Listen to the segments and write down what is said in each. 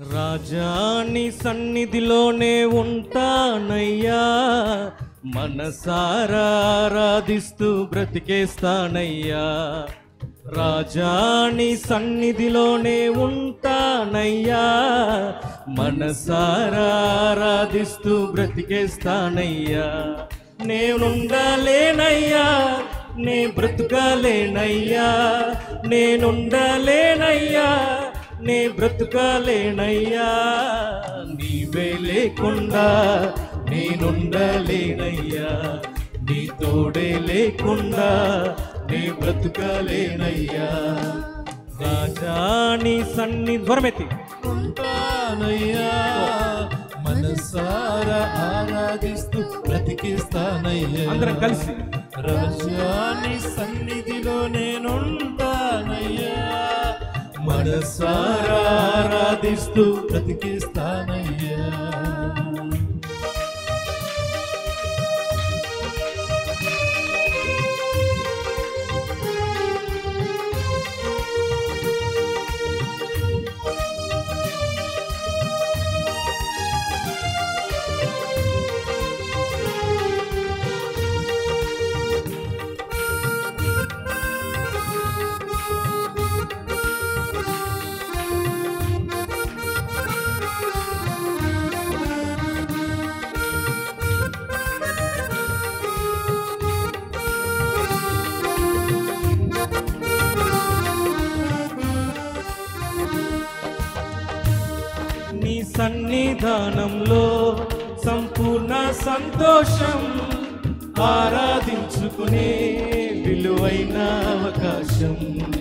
రాజాని సన్నిధిలోనే ఉంటానయ్యా మనసారా ఆరాధిస్తూ బ్రతికేస్తానయ్యా రాజాని సన్నిధిలోనే ఉంటానయ్యా మనసారా ఆరాధిస్తూ బ్రతికేస్తానయ్యా నేనుండలేనయ్యా నే బ్రతుకలేనయ్యా నేనుండలేనయ్యా నే బ్రతుకలేనయ్యా నీవే లేకుండా నేనుండలేనయ్యా నీ తోడే లేకుండా నే బ్రతుకలేనయ్యా రాజా నీ సన్ని ధ్వరమెత్తి ఉంటానయ్యా మనసారా ఆరాధిస్తూ బ్రతికిస్తానయ్యా అందరం కలిసి రాజాని సన్నిధిలో నేనుంటానయ్యా మనసారా ఆరాధిస్తూ బ్రతికిస్తానయ్యా నీ సన్నిధానంలో సంపూర్ణ సంతోషం ఆరాధించుకునే విలువైన అవకాశం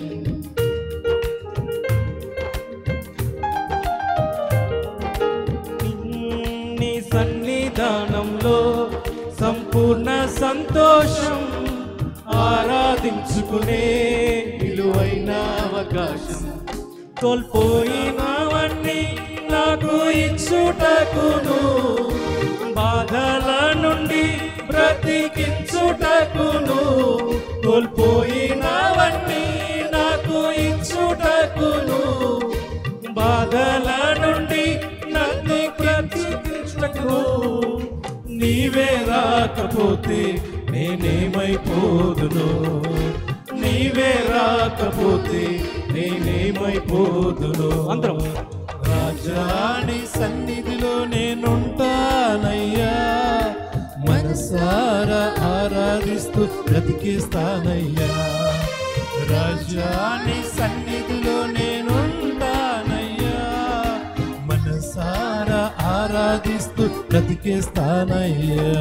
నీ సన్నిధానంలో సంపూర్ణ సంతోషం ఆరాధించుకునే విలువైన అవకాశం కోల్పోయినవన్నీ నాకు ఇచ్చుటకును బాధల నుండి బ్రతికించుటకును కోల్పోయినవన్నీ నాకు ఇచ్చుటకును బాధల నుండి నన్ను బ్రతికించుటకును నీవే రాకపోతే నేనేమైపోదును నీవే రాకపోతే నేనేమైపోదును అందరం రాజాని సన్నిధిలో నేనుంటానయ్యా మనసారా ఆరాధిస్తూ బ్రతికిస్తానయ్యా రాజాని సన్నిధిలో నేనుంటానయ్యా మనసారా ఆరాధిస్తూ బ్రతికిస్తానయ్యా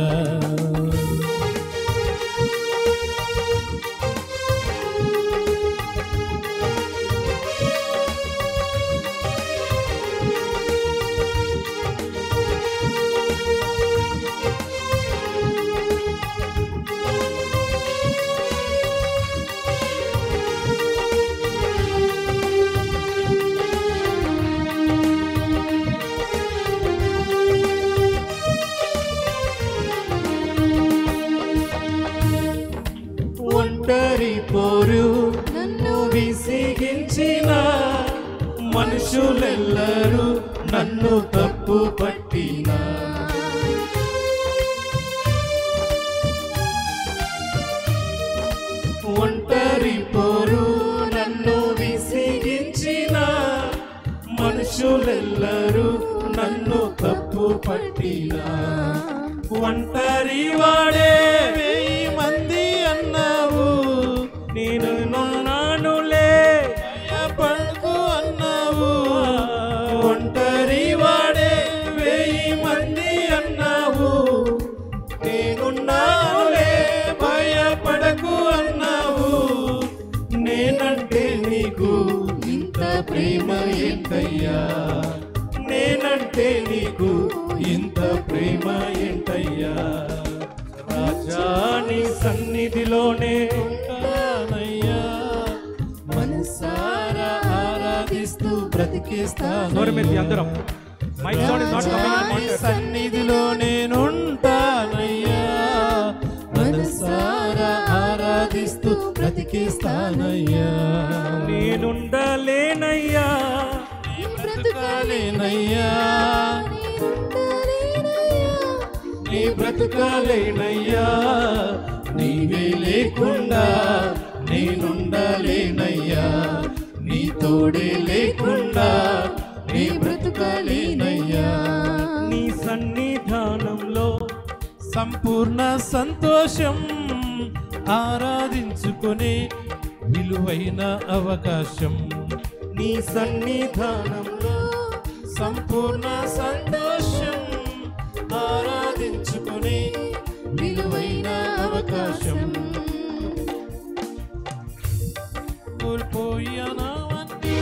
ఒంటరి పోరు నన్ను విసిగించిన మనుషులెల్లరూ నన్ను తప్పు పట్టిన ఒంటరి పోరు నన్ను విసిగించిన మనుషులెల్లరూ నన్ను తప్పు పట్టిన ఒంటరి వాడే వెయ్యి మంది అన్నావు నేను నున్నానులే భయపడకు అన్నావు ఒంటరి వాడే వెయ్యి మంది అన్నావు నేనున్నానులే భయపడకు అన్నావు నేనంటే నీకు ఇంత ప్రేమ ఏంటయ్యా నేనంటే నీకు ఇంత ప్రేమ ఏంటయ్యా రాజా నీ సన్నిధిలోనే ఉంటానయ్యా మనసారా ఆరాధిస్తూ బ్రతికిస్తాను నోరమెత్తి అందరం mic sound is not coming in నీ సన్నిధిలో నేనుంటానయ్యా మనసారా ఆరాధిస్తూ బ్రతికిస్తానయ్యా నేనుండలేనయ్యా బ్రతుక బ్రతుకాలేనయ్యా నీ బ్రతుకాలేనయ్యా నీవే లేకుండా నేనుండలేనయ్యా నీ తోడే లేకుండా నీ బ్రతుకాలేనయ్యా నీ సన్నిధానంలో సంపూర్ణ సంతోషం ఆరాధించుకునే విలువైన అవకాశం నీ సన్నిధానంలో సంపూర్ణ సంతోషం ఆరాధించుకునే విలువైన అవకాశం కోల్పోయానవన్నీ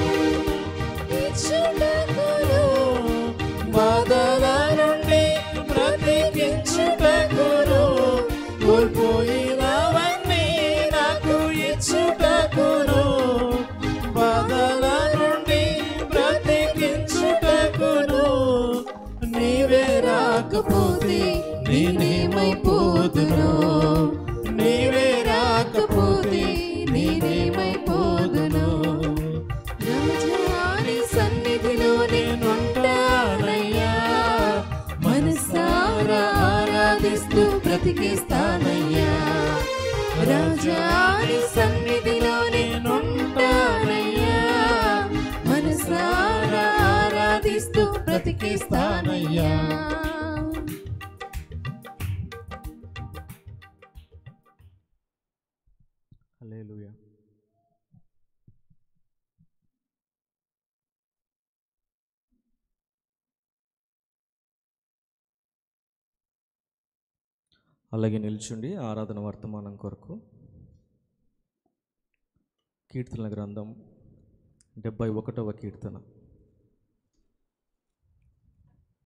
బాధల నుండి బ్రతికించుటకును కోల్పోయినవన్నీ నాకు ఇచ్చుటకును బాధల నుండి బ్రతికించుటకును నీవే రాకపోతే నేనేమైపోదును నీవే రాకపోతే నేనేమైపోదును రాజాని సన్నిధిలో నేనుంటానయ్యా మనసారా ఆరాధిస్తూ బ్రతికిస్తానయ్యా రాజాని సన్నిధిలో నేనుంటానయ్యా మనసారా ఆరాధిస్తూ బ్రతికిస్తానయ్యా హల్లెలూయా అలాగే నిల్చుండి ఆరాధన వర్తమానం కొరకు కీర్తనల గ్రంథం డెబ్బై ఒకటవ కీర్తన